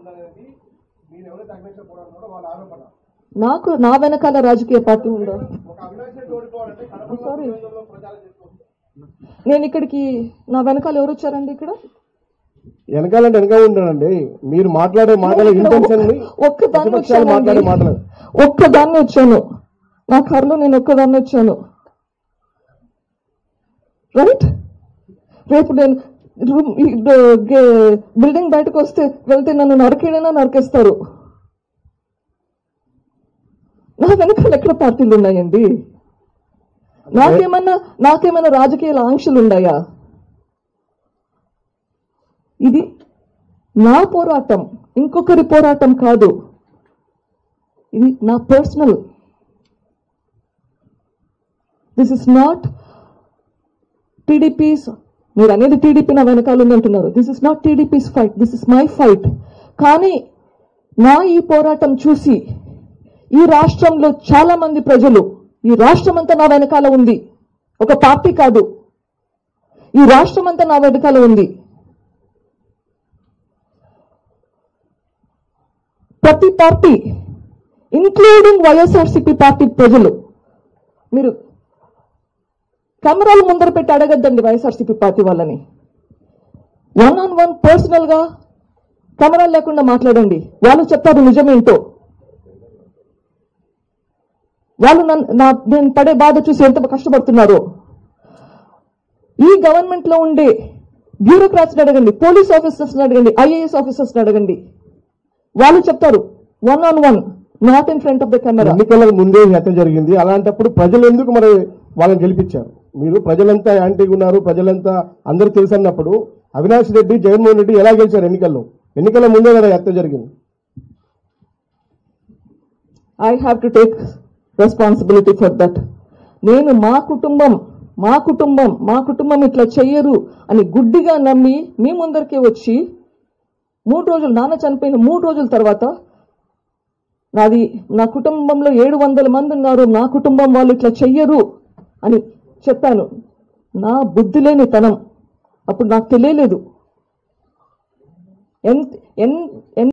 ఉందనేది మీరు ఎవరైతే అగ్నేశ్వర పోవడం కూడా వాళ్ళ ఆరోపణ నాకు నా వెనకాల రాజకీయ పార్టీ ఉందా ఒక అవినాష్ రెడ్డి ఓడిపోవాలంటే కడపలో Sorry. పులివెందులలో ప్రచారం చేసుకోవచ్చు నేను ఇక్కడికి నా వెనకాల ఎవరు వచ్చారండి ఇక్కడ వెనకాలంటే వెనక ఉంటానండి మీరు మాట్లాడే మాటల ఇంటెన్షన్ ఒక్కదాన్ని ప్రతిపక్షాలు మాట్లాడే మాటలు వచ్చానండి ఒక్కదాన్ని వచ్చాను నా కారులో నేను ఒక్కదాన్ని వచ్చాను రైట్ రేపు నేను రూమ్ ఈ డ- గే- బిల్డింగ్ బయటకు వస్తే వెళ్తే నన్ను నరికేడైనా నరికేస్తారు నా వెనకాల ఎక్కడ పార్టీలు ఉన్నాయండి నాకేమన్నా నాకేమైనా రాజకీయ ఆంక్షలు ఉన్నాయా ఇది నా పోరాటం ఇంకొకరి పోరాటం కాదు ఇది నా personal this is not TDP's మీరు అనేది టీడీపీ నా వెనకాల ఉంది అంటున్నారు this is not TDP's fight this is my fight కానీ నా ఈ పోరాటం చూసి ఈ రాష్ట్రంలో చాలా మంది ప్రజలు ఈ రాష్ట్రం అంతా నా వెనకాల ఉంది ఒక పార్టీ కాదు ఈ రాష్ట్రం అంతా నా వెనకాల ఉంది ప్రతి పార్టీ ఇంక్లూడింగ్ వైఎస్ఆర్సీపీ పార్టీ ప్రజలు మీరు కెమెరాలు ముందర పెట్టి అడగద్దండి వైఎస్ఆర్సీపీ పార్టీ వాళ్ళని వన్ ఆన్ వన్ పర్సనల్ గా కెమెరాలు లేకుండా మాట్లాడండి వాళ్ళు చెప్తారు నిజమేంటో వాళ్ళు నన్ను నా నేను పడే బాధ చూసి ఎంత కష్టపడుతున్నారో ఈ గవర్నమెంట్ లో ఉండే బ్యూరోక్రాట్స్ అడగండి పోలీస్ ఆఫీసర్స్ అడగండి ఐఏఎస్ ఆఫీసర్స్ అడగండి వాళ్ళు చెప్తారు one on one not in front of the camera ఎన్నికలకు ముందే ఈ హత్య జరిగింది అలాంటప్పుడు ప్రజలు ఎందుకు మరి వాళ్ళని గెలిపించారు మీరు ప్రజలంతా యాంటీగా ఉన్నారు ప్రజలంతా అందరూ తెలుసు అన్నప్పుడు అవినాష్ రెడ్డి జగన్మోహన్ రెడ్డి ఎలా గెలిచారు ఎన్నికల్లో ఎన్నికల ముందే కదా ఈ హత్య జరిగింది I have to take responsibility for that నేను మా కుటుంబం మా కుటుంబం మా కుటుంబం ఇట్లా చెయ్యరు అని గుడ్డిగా నమ్మి మీ ముందరికే వచ్చి మూడు రోజులు నాన్న చనిపోయిన మూడు రోజుల తర్వాత నాది నా కుటుంబంలో ఏడు వందల మంది ఉన్నారు నా కుటుంబం వాళ్ళు ఇట్లా చెయ్యరు అని చెప్పాను నా బుద్ధి లేని తనం అప్పుడు నాకు తెలియలేదు ఎంత ఎన్ ఎన్